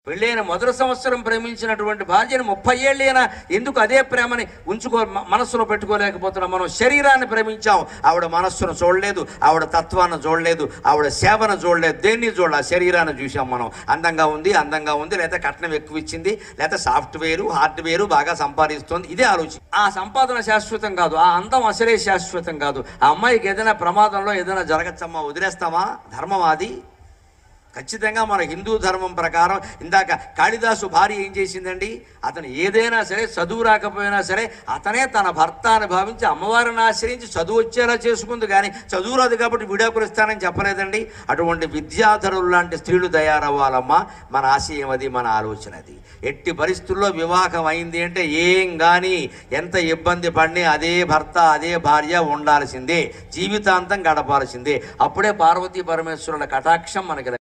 పెళ్ళైన మొదటి సంవత్సరం ప్రేమించినటువంటి భార్యను ముప్పై ఏళ్ళైనా ఎందుకు అదే ప్రేమని ఉంచుకో మ- మనస్సులో పెట్టుకోలేకపోతున్నాం మనం శరీరాన్ని ప్రేమించాం ఆవిడ మనస్సును చూడలేదు ఆవిడ తత్వాన్ని చూడలేదు ఆవిడ సేవను చూడలేదు దేన్ని చూడాలి ఆ శరీరాన్ని చూసాం మనం అందంగా ఉంది అందంగా ఉంది లేదా కట్నం ఎక్కువ ఇచ్చింది లేదా సాఫ్ట్వేరు హార్డ్వేరు బాగా సంపాదిస్తుంది ఇదే ఆలోచన ఆ సంపాదన శాశ్వతం కాదు ఆ అందం అసలే శాశ్వతం కాదు ఆ అమ్మాయికి ఏదైనా ప్రమాదంలో ఏదైనా జరగచ్చమ్మా వదిలేస్తామా ధర్మం అది ఖచ్చితంగా మన హిందూ ధర్మం ప్రకారం ఇందాక కాళిదాసు భార్య ఏం చేసిందండి అతను ఏదైనా సరే చదువు రాకపోయినా సరే అతనే తన భర్త అని భావించి అమ్మవారిని ఆశ్రయించి చదువు వచ్చేలా చేసుకుంది కానీ చదువు రాదు కాబట్టి విడాకులు ఇస్తానని చెప్పలేదండి అటువంటి విద్యాధరులు లాంటి స్త్రీలు తయారవ్వాలమ్మా మన ఆశయం అది మన ఆలోచన అది ఎట్టి పరిస్థితుల్లో వివాహం అయింది అంటే ఏం కానీ ఎంత ఇబ్బంది పడినా అదే భర్త అదే భార్య ఉండాల్సిందే జీవితాంతం గడపాల్సిందే అప్పుడే పార్వతీ పరమేశ్వరుల కటాక్షం మనకి